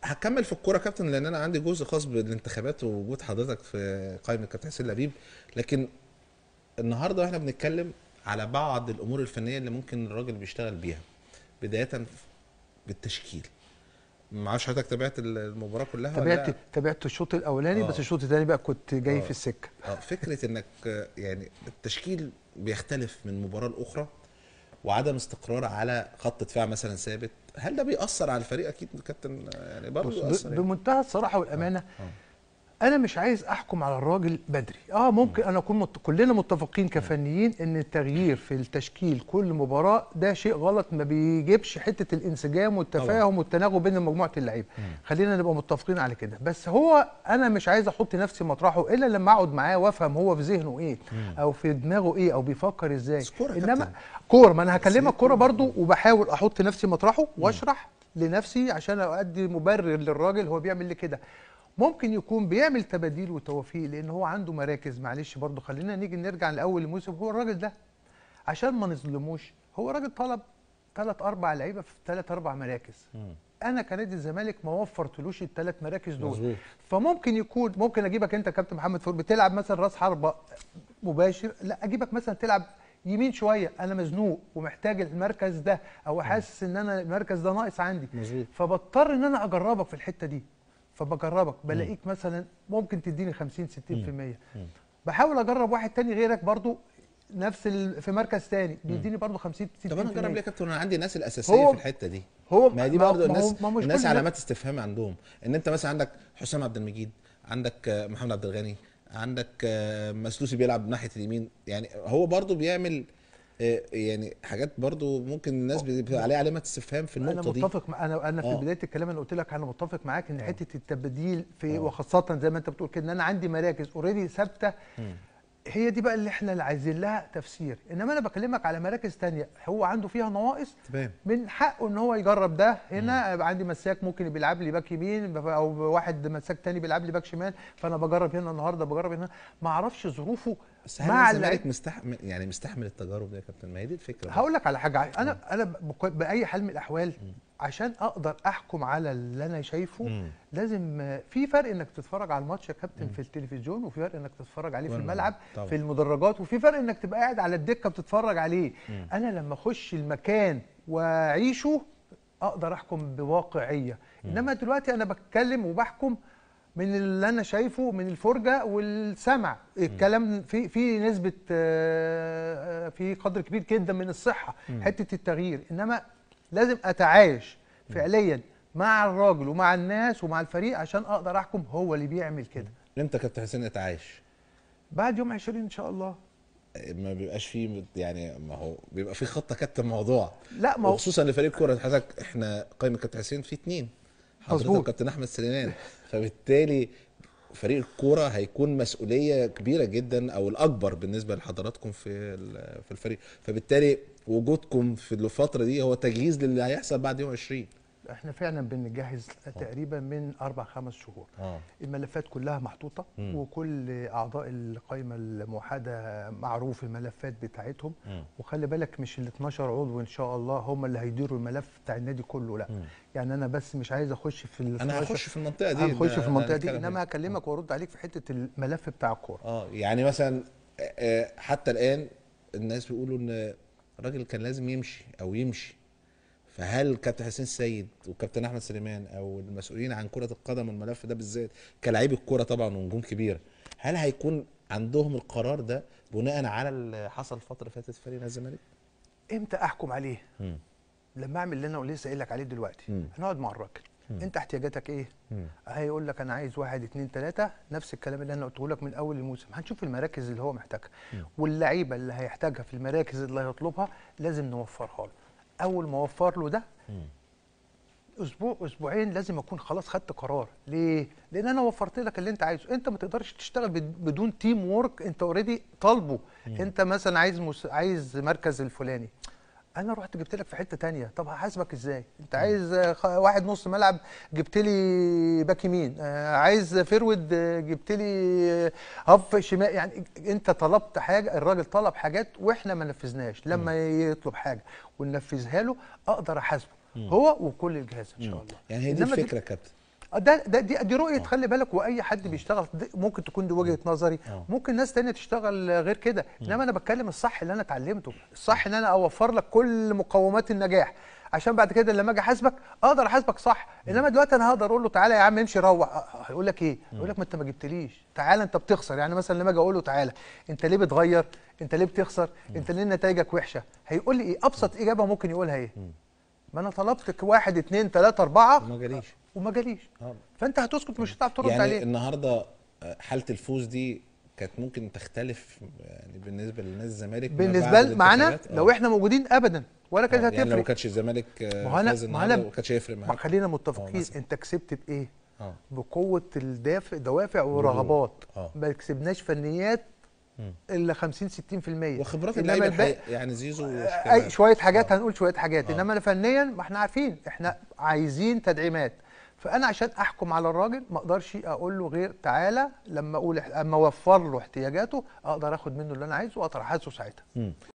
هكمل في الكوره كابتن لان انا عندي جزء خاص بالانتخابات ووجود حضرتك في قائمه كابتن حسين لبيب لكن النهارده احنا بنتكلم على بعض الامور الفنيه اللي ممكن الراجل بيشتغل بيها بدايه بالتشكيل ما اعرفش حضرتك تابعت المباراه كلها ولا تابعت تابعت الشوط الاولاني آه. بس الشوط الثاني بقى كنت جاي آه. في السكه اه فكره انك آه، يعني التشكيل بيختلف من مباراه لاخرى وعدم استقرار على خط دفاع مثلا ثابت هل ده بيأثر على الفريق اكيد كابتن آه، يعني برضه بص بيأثر ب- يعني. بمنتهى الصراحه والامانه آه. انا مش عايز احكم على الراجل بدري اه ممكن انا اكون مت... كلنا متفقين كفنيين ان التغيير في التشكيل كل مباراه ده شيء غلط ما بيجيبش حته الانسجام والتفاهم والتناغم بين مجموعه اللعيبه خلينا نبقى متفقين على كده بس هو انا مش عايز احط نفسي مطرحه الا لما اقعد معاه وافهم هو في ذهنه ايه او في دماغه ايه او بيفكر ازاي بس كورة يا انما كابتن. كوره ما انا هكلمك هي كوره برضو وبحاول احط نفسي مطرحه واشرح لنفسي عشان اؤدي مبرر للراجل هو بيعمل ليه كده ممكن يكون بيعمل تباديل وتوافيق لان هو عنده مراكز معلش برضو خلينا نيجي نرجع لاول الموسم هو الراجل ده عشان ما نظلموش هو راجل طلب ثلاث اربع لعيبه في ثلاث اربع مراكز انا كنادي الزمالك ما وفرتلوش الثلاث مراكز دول مظبوط. فممكن يكون ممكن اجيبك انت كابتن محمد فاروق بتلعب مثلا راس حربه مباشر لا اجيبك مثلا تلعب يمين شويه انا مزنوق ومحتاج المركز ده او حاسس ان انا المركز ده ناقص عندي مظبوط. فبضطر ان انا اجربك في الحته دي فبجربك بلاقيك مثلا ممكن تديني 50 60% بحاول اجرب واحد تاني غيرك برضو نفس ال... في مركز تاني بيديني برضو 50 60% طب انا اجرب ليه يا كابتن انا عندي الناس الاساسيه هو- في الحته دي هو ما هي دي ما- برضه ما هو- الناس ما هو مش الناس كل علامات استفهام عندهم ان انت مثلا عندك حسام عبد المجيد عندك آه، محمد عبد الغني عندك آه، مسلوسي بيلعب ناحيه اليمين يعني هو برضه بيعمل آه، يعني حاجات برضه ممكن الناس بيبقى عليها علامه استفهام في انا النقطه دي متفق مع انا انا في آه. بدايه الكلام انا قلت لك انا متفق معاك ان آه. حته التبديل في آه. وخاصه زي ما انت بتقول كده ان انا عندي مراكز اوريدي ثابته هي دي بقى اللي احنا اللي عايزين لها تفسير انما انا بكلمك على مراكز تانية هو عنده فيها نواقص تمام من حقه ان هو يجرب ده هنا يبقى عندي مساك ممكن بيلعب لي باك يمين او واحد مساك تاني بيلعب لي باك شمال فانا بجرب هنا النهارده بجرب هنا ما اعرفش ظروفه بس هل مع الزمالك اللعيب مستحمل يعني مستحمل التجارب دي يا كابتن ما هي دي الفكره هقول لك على حاجه انا انا بك- باي حال من الاحوال عشان اقدر احكم على اللي انا شايفه مم. لازم آه، في فرق انك تتفرج على الماتش يا كابتن في التلفزيون وفي فرق انك تتفرج عليه في طبعاً، الملعب طبعاً. في المدرجات وفي فرق انك تبقى قاعد على الدكه بتتفرج عليه انا لما اخش المكان واعيشه اقدر احكم بواقعيه انما دلوقتي انا بتكلم وبحكم من اللي انا شايفه من الفرجه والسمع الكلام في في نسبه آه، آه، في قدر كبير جدا من الصحه حته التغيير انما لازم اتعايش فعليا مع الراجل ومع الناس ومع الفريق عشان اقدر احكم هو اللي بيعمل كده امتى كابتن حسين يتعايش بعد يوم 20 ان شاء الله ما بيبقاش فيه يعني ما هو بيبقى في خطه كابتن الموضوع لا ما هو وخصوصا لفريق كوره حضرتك احنا قائمه كابتن حسين في اتنين حضرتك مظبوط. كابتن احمد سليمان فبالتالي فريق الكوره هيكون مسؤوليه كبيره جدا او الاكبر بالنسبه لحضراتكم في ال- في الفريق فبالتالي وجودكم في الفتره دي هو تجهيز للي هيحصل بعد يوم 20 احنا فعلا بنجهز تقريبا من اربع خمس شهور اه الملفات كلها محطوطه مم. وكل اعضاء القائمه الموحده معروف الملفات بتاعتهم مم. وخلي بالك مش ال 12 عضو ان شاء الله هم اللي هيديروا الملف بتاع النادي كله لا مم. يعني انا بس مش عايز اخش في ال انا 12 هخش في المنطقه دي هنخش ده في المنطقه دي هنتكلم انما فيها. هكلمك وارد عليك في حته الملف بتاع الكوره اه يعني مثلا آه، آه، حتى الان الناس بيقولوا ان الراجل كان لازم يمشي او يمشي فهل كابتن حسين السيد وكابتن احمد سليمان او المسؤولين عن كره القدم والملف ده بالذات كلاعبي الكوره طبعا ونجوم كبيره هل هيكون عندهم القرار ده بناء على اللي حصل الفتره اللي فاتت في فريق نادي الزمالك؟ امتى احكم عليه مم. لما اعمل اللي انا لسه قايل لك عليه دلوقتي مم. هنقعد مع الراجل انت احتياجاتك ايه مم. هيقول لك انا عايز واحد اتنين تلاته نفس الكلام اللي انا قلته لك من اول الموسم هنشوف المراكز اللي هو محتاجها واللعيبه اللي هيحتاجها في المراكز اللي هيطلبها لازم نوفرها له اول ما اوفر له ده مم. اسبوع اسبوعين لازم اكون خلاص خدت قرار ليه لان انا وفرت لك اللي انت عايزه انت ما تقدرش تشتغل بد- بدون تيم وورك انت اوريدي طالبه انت مثلا عايز مس... عايز مركز الفلاني انا رحت جبت لك في حته تانية طب هحاسبك ازاي انت عايز آه، خ- واحد نص ملعب جبت لي باك يمين آه، عايز فيرود آه، جبت لي آه، هاف شمال يعني انت طلبت حاجه الراجل طلب حاجات واحنا ما نفذناش لما يطلب حاجه وننفذها له اقدر احاسبه هو وكل الجهاز ان شاء الله يعني هي دي إنما الفكره يا كابتن آه، ده ده دي, دي رؤيه خلي بالك واي حد بيشتغل دي ممكن تكون دي وجهه نظري آه. ممكن ناس تانية تشتغل غير كده انما انا بتكلم الصح اللي انا اتعلمته الصح ان انا اوفر لك كل مقومات النجاح عشان بعد كده لما اجي احاسبك اقدر احاسبك صح انما دلوقتي انا هقدر اقول له تعالى يا عم امشي روح آه، هيقول لك ايه يقول لك ما انت ما جبتليش تعالى انت بتخسر يعني مثلا لما اجي اقول له تعالى انت ليه بتغير انت ليه بتخسر انت ليه نتائجك وحشه هيقول لي ايه ابسط اجابه ممكن يقولها ايه ما انا طلبتك واحد اتنين تلاته اربعه ما جاليش وما جاليش آه. فانت هتسكت مش هتعرف ترد يعني عليه النهارده آه، حاله الفوز دي كانت ممكن تختلف يعني بالنسبه لناس الزمالك ما بالنسبه بعد لنا معانا الانتخابات؟ آه. لو احنا موجودين ابدا ولا كانت آه، يعني لو ما هتفرق كانش الزمالك آه، ما هو أنا- فاز ما النهارده أنا- ما كانش هيفرق ما معاك خلينا آه، متفقين مثلا. انت كسبت بايه اه بقوه الدافع دوافع ورغبات آه. ما كسبناش فنيات مم. الا 50 60% وخبرات إنما اللعيبه الباقي- الحقيقة يعني زيزو اي شويه حاجات آه. هنقول شويه حاجات آه. انما أنا فنيا ما احنا عارفين احنا عايزين تدعيمات فانا عشان احكم على الراجل ما اقدرش اقول له غير تعالى لما اقول اما اوفر له احتياجاته اقدر اخد منه اللي انا عايزه واقدر احاسبه ساعتها مم.